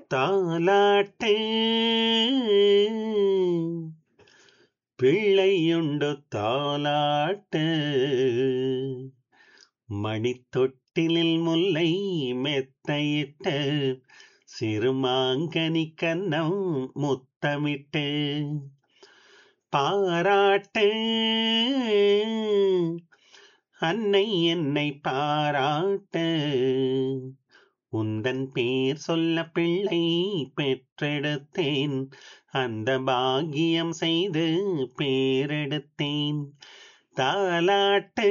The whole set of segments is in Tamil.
താലാട്ട് പിള്ളയുണ്ടു താലാട്ട് മണിത്തൊട്ടിലിൽ മുല്ലൈ മെത്തയിട്ട് சிறுமாங்கனி கன்னம் முத்தமிட்டு பாராட்டு அன்னை என்னை பாராட்டு உந்தன் பேர் சொல்ல பிள்ளை பெற்றெடுத்தேன் அந்த பாக்கியம் செய்து பேரெடுத்தேன் தாலாட்டு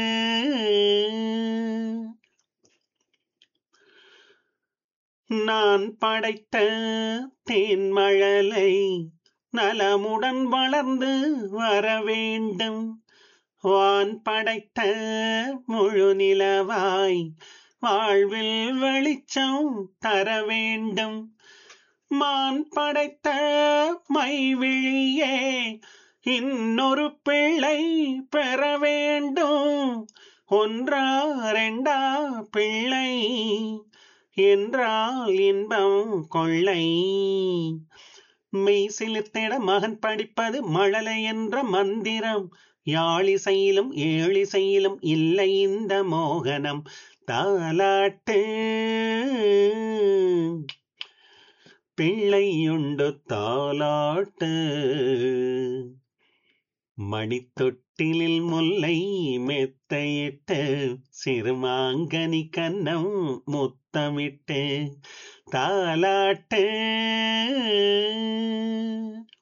நான் படைத்த தேன்மழலை நலமுடன் வளர்ந்து வர வேண்டும் வான் படைத்த முழு நிலவாய் வாழ்வில் வெளிச்சம் தர வேண்டும் மான் படைத்த மைவிழியே இன்னொரு பிள்ளை பெற வேண்டும் ஒன்றா ரெண்டா பிள்ளை என்றால் இன்பம் கொள்ளை மெய் சிலிர்த்திட மகன் படிப்பது மழலை என்ற மந்திரம் யாழிசையிலும் ஏழிசையிலும் இல்லை இந்த மோகனம் தாலாட்டு பிள்ளையுண்டு தாலாட்டு மணித்தொட்டிலில் முல்லை மெத்தையிட்டு சிறுமாங்கனி கன்னம் முத்தமிட்டு தாலாட்டு